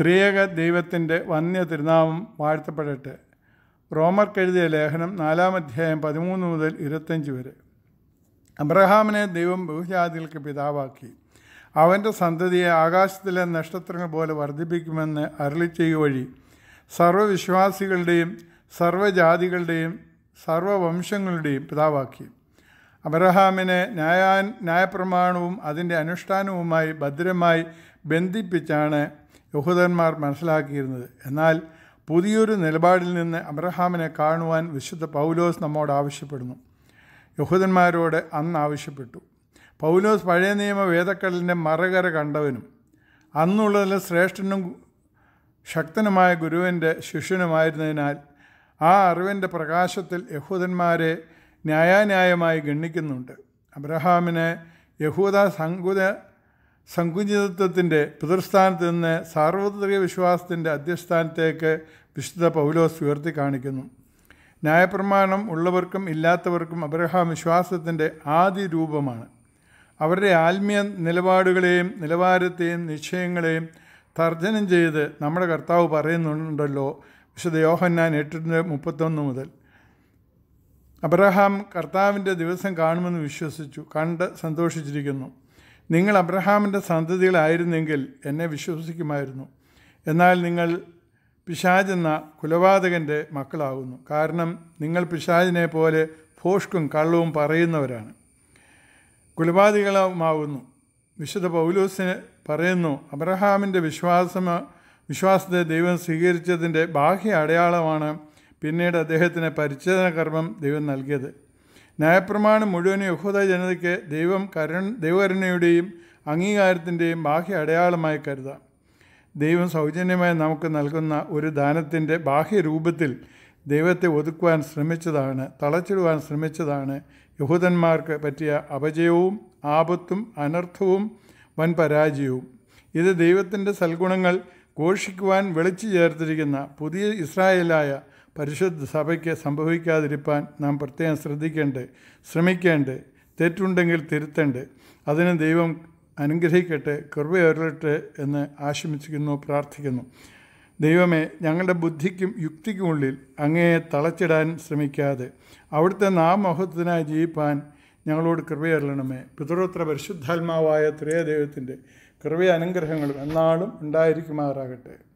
ത്രിയേക ദൈവത്തിൻ്റെ വന്യ തിരുനാമം വാഴ്ത്തപ്പെടട്ടെ റോമർക്കെഴുതിയ ലേഖനം നാലാം അധ്യായം പതിമൂന്ന് മുതൽ ഇരുപത്തഞ്ച് വരെ അബ്രഹാമിനെ ദൈവം ബഹുജാതികൾക്ക് പിതാവാക്കി അവൻ്റെ സന്തതിയെ ആകാശത്തിലെ നക്ഷത്രങ്ങൾ പോലെ വർദ്ധിപ്പിക്കുമെന്ന് അരളി ചെയ്യുക വഴി സർവ്വവിശ്വാസികളുടെയും സർവ്വജാതികളുടെയും സർവ്വവംശങ്ങളുടെയും പിതാവാക്കി അബ്രഹാമിനെ ന്യായാ ന്യായപ്രമാണവും അതിൻ്റെ അനുഷ്ഠാനവുമായി ഭദ്രമായി ബന്ധിപ്പിച്ചാണ് യഹൂദന്മാർ മനസ്സിലാക്കിയിരുന്നത് എന്നാൽ പുതിയൊരു നിലപാടിൽ നിന്ന് അബ്രഹാമിനെ കാണുവാൻ വിശുദ്ധ പൗലോസ് നമ്മോട് ആവശ്യപ്പെടുന്നു യഹൂദന്മാരോട് അന്ന് ആവശ്യപ്പെട്ടു പൗലോസ് പഴയ നിയമ വേദക്കടലിൻ്റെ മറകര കണ്ടവനും അന്നുള്ളതിൽ ശ്രേഷ്ഠനും ശക്തനുമായ ഗുരുവിൻ്റെ ശിഷ്യനുമായിരുന്നതിനാൽ ആ അറിവിൻ്റെ പ്രകാശത്തിൽ യഹൂദന്മാരെ ന്യായാന്യായമായി ഗണ്ണിക്കുന്നുണ്ട് അബ്രഹാമിനെ യഹൂദ സങ്കുത സങ്കുചിതത്വത്തിൻ്റെ പിതൃസ്ഥാനത്ത് നിന്ന് സാർവത്രിക വിശ്വാസത്തിൻ്റെ അധ്യസ്ഥാനത്തേക്ക് വിശുദ്ധ പൗലോസ് ഉയർത്തി കാണിക്കുന്നു ന്യായപ്രമാണം ഉള്ളവർക്കും ഇല്ലാത്തവർക്കും അബ്രഹാം വിശ്വാസത്തിൻ്റെ ആദ്യ രൂപമാണ് അവരുടെ ആത്മീയ നിലപാടുകളെയും നിലവാരത്തെയും നിശ്ചയങ്ങളെയും തർജ്ജനം ചെയ്ത് നമ്മുടെ കർത്താവ് പറയുന്നുണ്ടല്ലോ വിശുദ്ധ യോഹന്നാൻ എട്ടിൻ്റെ മുപ്പത്തൊന്ന് മുതൽ അബ്രഹാം കർത്താവിൻ്റെ ദിവസം കാണുമെന്ന് വിശ്വസിച്ചു കണ്ട് സന്തോഷിച്ചിരിക്കുന്നു നിങ്ങൾ അബ്രഹാമിൻ്റെ സന്തതികളായിരുന്നെങ്കിൽ എന്നെ വിശ്വസിക്കുമായിരുന്നു എന്നാൽ നിങ്ങൾ പിശാജെന്ന കുലപാതകൻ്റെ മക്കളാകുന്നു കാരണം നിങ്ങൾ പിശാജിനെ പോലെ ഫോഷ്കും കള്ളവും പറയുന്നവരാണ് കുലപാതകളമാകുന്നു വിശുദ്ധ പൗലൂസിന് പറയുന്നു അബ്രഹാമിൻ്റെ വിശ്വാസം വിശ്വാസത്തെ ദൈവം സ്വീകരിച്ചതിൻ്റെ ബാഹ്യ അടയാളമാണ് പിന്നീട് അദ്ദേഹത്തിന് പരിച്ഛേദന കർമ്മം ദൈവം നൽകിയത് ന്യായപ്രമാണം മുഴുവൻ യഹൂദ ജനതയ്ക്ക് ദൈവം കരുൺ ദൈവകരുണയുടെയും അംഗീകാരത്തിൻ്റെയും ബാഹ്യ അടയാളമായി കരുതാം ദൈവം സൗജന്യമായി നമുക്ക് നൽകുന്ന ഒരു ദാനത്തിൻ്റെ ബാഹ്യ രൂപത്തിൽ ദൈവത്തെ ഒതുക്കുവാൻ ശ്രമിച്ചതാണ് തളച്ചിടുവാൻ ശ്രമിച്ചതാണ് യഹൂദന്മാർക്ക് പറ്റിയ അപജയവും ആപത്തും അനർത്ഥവും വൻ പരാജയവും ഇത് ദൈവത്തിൻ്റെ സൽഗുണങ്ങൾ ഘോഷിക്കുവാൻ വിളിച്ചു ചേർത്തിരിക്കുന്ന പുതിയ ഇസ്രായേലായ പരിശുദ്ധ സഭയ്ക്ക് സംഭവിക്കാതിരിക്കാൻ നാം പ്രത്യേകം ശ്രദ്ധിക്കേണ്ടത് ശ്രമിക്കേണ്ടത് തെറ്റുണ്ടെങ്കിൽ തിരുത്തേണ്ടത് അതിന് ദൈവം അനുഗ്രഹിക്കട്ടെ കൃപയൊരട്ടെ എന്ന് ആശംസിക്കുന്നു പ്രാർത്ഥിക്കുന്നു ദൈവമേ ഞങ്ങളുടെ ബുദ്ധിക്കും യുക്തിക്കുമുള്ളിൽ അങ്ങയെ തളച്ചിടാൻ ശ്രമിക്കാതെ അവിടുത്തെ നാമഹത്വത്തിനായി ജീവിപ്പാൻ ഞങ്ങളോട് കൃപയറണമേ പിതൃത്ര പരിശുദ്ധാത്മാവായ ത്രേയ ദൈവത്തിൻ്റെ കൃപയ അനുഗ്രഹങ്ങളും എന്നാളും ഉണ്ടായിരിക്കുമാറാകട്ടെ